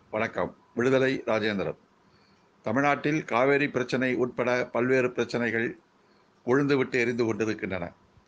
வணக்கம் விடுதலை ராஜேந்திரன் தமிழ்நாட்டில் காவேரி பிரச்சனை உட்பட பல்வேறு பிரச்சனைகள் கொழுந்துவிட்டு எரிந்து கொண்டிருக்கின்றன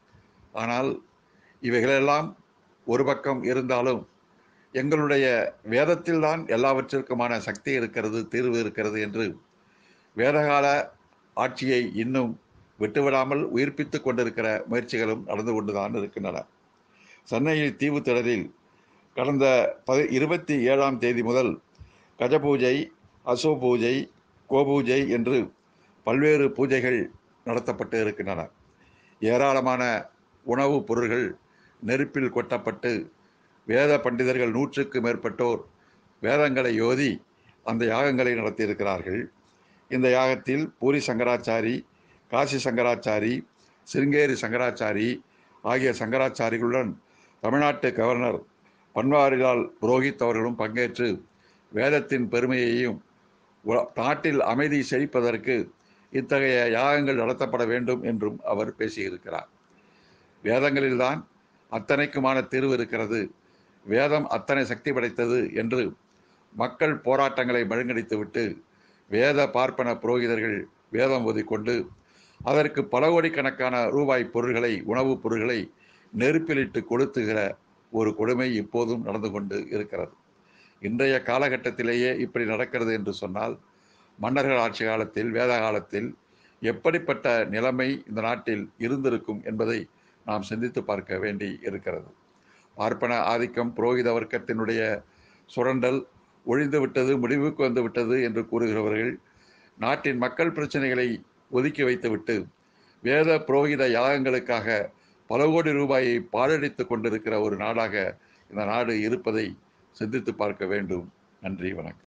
ஆனால் இவைகளெல்லாம் ஒரு பக்கம் இருந்தாலும் எங்களுடைய வேதத்தில்தான் எல்லாவற்றிற்குமான சக்தி இருக்கிறது தீர்வு இருக்கிறது என்று வேதகால ஆட்சியை இன்னும் விட்டுவிடாமல் உயிர்ப்பித்து கொண்டிருக்கிற முயற்சிகளும் நடந்து கொண்டுதான் இருக்கின்றன சென்னையில் தீவு திடலில் கடந்த பதி இருபத்தி ஏழாம் தேதி முதல் கஜபூஜை அசோ பூஜை கோபூஜை என்று பல்வேறு பூஜைகள் நடத்தப்பட்டு இருக்கின்றன ஏராளமான உணவுப் பொருள்கள் நெருப்பில் கொட்டப்பட்டு வேத பண்டிதர்கள் நூற்றுக்கு மேற்பட்டோர் வேதங்களை யோதி அந்த யாகங்களை நடத்தியிருக்கிறார்கள் இந்த யாகத்தில் பூரி சங்கராச்சாரி காசி சங்கராச்சாரி சிருங்கேரி சங்கராச்சாரி ஆகிய சங்கராச்சாரிகளுடன் தமிழ்நாட்டு கவர்னர் பன்வாரிலால் புரோஹித் அவர்களும் பங்கேற்று வேதத்தின் பெருமையையும் உல- நாட்டில் அமைதி செழிப்பதற்கு இத்தகைய யாகங்கள் நடத்தப்பட வேண்டும் என்றும் அவர் பேசியிருக்கிறார் வேதங்களில்தான் அத்தனைக்குமான தீர்வு இருக்கிறது வேதம் அத்தனை சக்தி படைத்தது என்று மக்கள் போராட்டங்களை மழுங்கடித்துவிட்டு வேத பார்ப்பன புரோகிதர்கள் வேதம் ஒதுக்கொண்டு அதற்கு பல கோடிக்கணக்கான ரூபாய் பொருள்களை உணவுப் பொருள்களை நெருப்பிலிட்டு கொளுத்துகிற ஒரு கொடுமை இப்போதும் நடந்து கொண்டு இருக்கிறது இன்றைய காலகட்டத்திலேயே இப்படி நடக்கிறது என்று சொன்னால் மன்னர்கள் ஆட்சி காலத்தில் வேத காலத்தில் எப்படிப்பட்ட நிலைமை இந்த நாட்டில் இருந்திருக்கும் என்பதை நாம் சிந்தித்து பார்க்க வேண்டி இருக்கிறது பார்ப்பன ஆதிக்கம் புரோகித வர்க்கத்தினுடைய சுரண்டல் ஒழிந்து விட்டது முடிவுக்கு வந்து விட்டது என்று கூறுகிறவர்கள் நாட்டின் மக்கள் பிரச்சனைகளை ஒதுக்கி வைத்துவிட்டு வேத புரோகித யாகங்களுக்காக பல கோடி ரூபாயை பாழடித்துக் கொண்டிருக்கிற ஒரு நாடாக இந்த நாடு இருப்பதை சிந்தித்து பார்க்க வேண்டும் நன்றி வணக்கம்